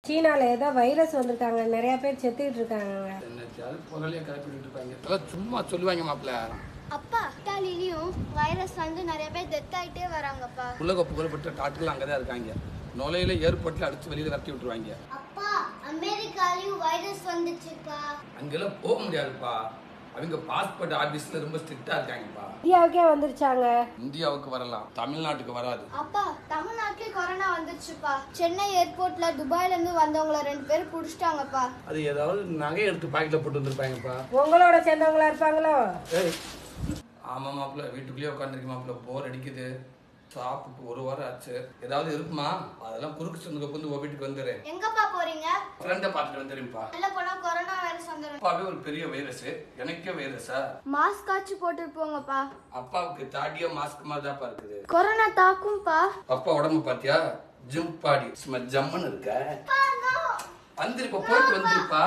சீனால ஏதோ வைரஸ் வந்திருக்காங்க நிறைய பேர் செத்துக்கிட்டு இருக்காங்க என்னத்தையாவது புகழையே கிளப்பிட்டு இருப்பாங்க இதெல்லாம் சும்மா சொல்லுவாங்க மாப்பிள்ள அப்பா இட்டாலிலையும் வைரஸ் வந்து நிறைய பேர் டெத் ஆயிட்டே வராங்கப்பா உலக புகழ்பெற்ற டாக்டர்லாம் அங்கே தான் இருக்காங்க நுழையில ஏர்போர்ட்டில் அடிச்சு வெளியில் விரட்டி விட்டுருவாங்க அப்பா அமெரிக்காலையும் வைரஸ் வந்துச்சுப்பா அங்கெல்லாம் போக முடியாதுப்பா அவங்க பாஸ்போர்ட் ஆஃபீஸில் ரொம்ப ஸ்ட்ரிக்டாக இருக்காங்கப்பா இந்தியாவுக்கே வந்துருச்சாங்க இந்தியாவுக்கு வரலாம் தமிழ்நாட்டுக்கு வராது அப்பா தமிழ்நாட்டிலே கொரோனா வந்துருச்சுப்பா சென்னை ஏர்போர்ட்ல துபாயில இருந்து வந்தவங்கள ரெண்டு பேர் புடிச்சிட்டாங்கப்பா அது ஏதாவது நகை எடுத்து பாக்கெட்டில் போட்டு வந்திருப்பாங்கப்பா உங்களோட சேர்ந்தவங்களா இருப்பாங்களோ ஏய் ஆமாம் மாப்பிள்ள வீட்டுக்குள்ளேயே உட்காந்துருக்கு மாப்பிள்ள போர் அடிக்குது சாப்பிட்டு ஒரு வாரம் ஆச்சு ஏதாவது இருக்குமா அதெல்லாம் குறுக்கு சொந்தக்கு வந்து உன் வீட்டுக்கு வந்துடுறேன் எங்கப்பா போறீங்க ஃப்ரெண்டை பார்த்துட்டு வந்துடுறேன்ப்பா உள்ள போனா கொரோனா வைரஸ் வந்துடும் அப்பாவே ஒரு பெரிய வைரஸ் எனக்கே வைரஸா மாஸ்க் ஆச்சு போட்டுட்டு போங்கப்பா அப்பாவுக்கு தாடியா மாஸ்க் மாதிரி தான் இருக்குது கொரோனா தாக்கும்பா அப்பா உடம்பு பாத்தியா ஜிம் பாடி சும்மா ஜம்முன்னு இருக்க வந்துருப்பா போயிட்டு வந்துருப்பா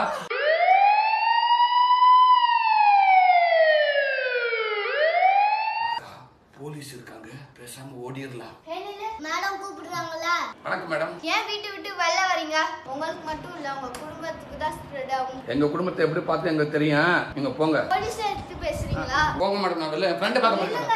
போலீஸ் இருக்காங்க பேசாம ஓடிடலாம் மேடம் கூப்பிடுறாங்களா வணக்கம் மேடம் ஏன் வீட்டு விட்டு வெளில வரீங்க உங்களுக்கு மட்டும் இல்ல உங்க குடும்பத்துக்கு தான் ஸ்ப்ரெட் ஆகும் எங்க குடும்பத்தை எப்படி பார்த்து எங்களுக்கு தெரியும் நீங்க போங்க போலீஸ் எடுத்து பேசுறீங்களா போங்க மேடம் நான் வெளில என் ஃப்ரெண்டை பார்க்க மாட்டேன்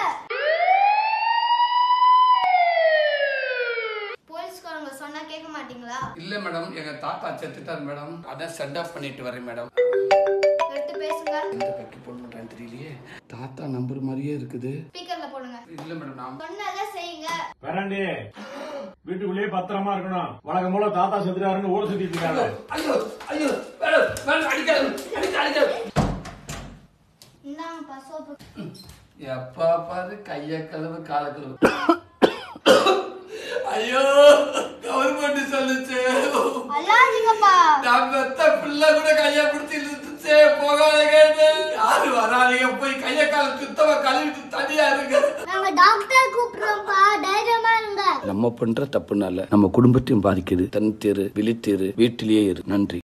போலீஸ்காரங்க சொன்னா கேட்க மாட்டீங்களா இல்ல மேடம் எங்க தாத்தா செத்துட்டார் மேடம் அதான் செட் ஆஃப் பண்ணிட்டு வரேன் மேடம் எடுத்து பேசுங்க எந்த பக்கி போட மாட்டான்னு தெரியலையே தாத்தா நம்பர் மாதிரியே இருக்குது ஸ்பீக்கர்ல போடுங்க இல்ல மேடம் நான் சொன்னதை செய்யுங்க வேறாண்டி வீட்டுக்குள்ளேயே பத்திரமா இருக்கணும் வழக்கம் போல தாத்தா செத்துறாருன்னு ஊட சுத்திட்டு இருக்காங்க ஐயோ ஐயோ மேடம் மேடம் அடிக்காது அடிக்க அடிக்காது இந்தாங்கப்பா சோப்பு எப்பா பாரு கைய கழுவு கால கழுவு ஐயோ கவர்மெண்ட் சொல்லுச்சு அல்லாதீங்கப்பா நான் பெத்த பிள்ளை கூட கைய பிடிச்சி இழுத்துச்சே போகாத கேட்டு யாரு வராதீங்க போய் கைய கால சுத்தமா கழுவிட்டு தனியா இருங்க நாங்க டாக்டர் கூப்பிடுறோம்ப்பா தைரியமா இருங்க நம்ம பண்ற தப்புனால நம்ம குடும்பத்தையும் பாதிக்குது தன் தேரு விழித்தேரு வீட்டிலேயே இரு நன்றி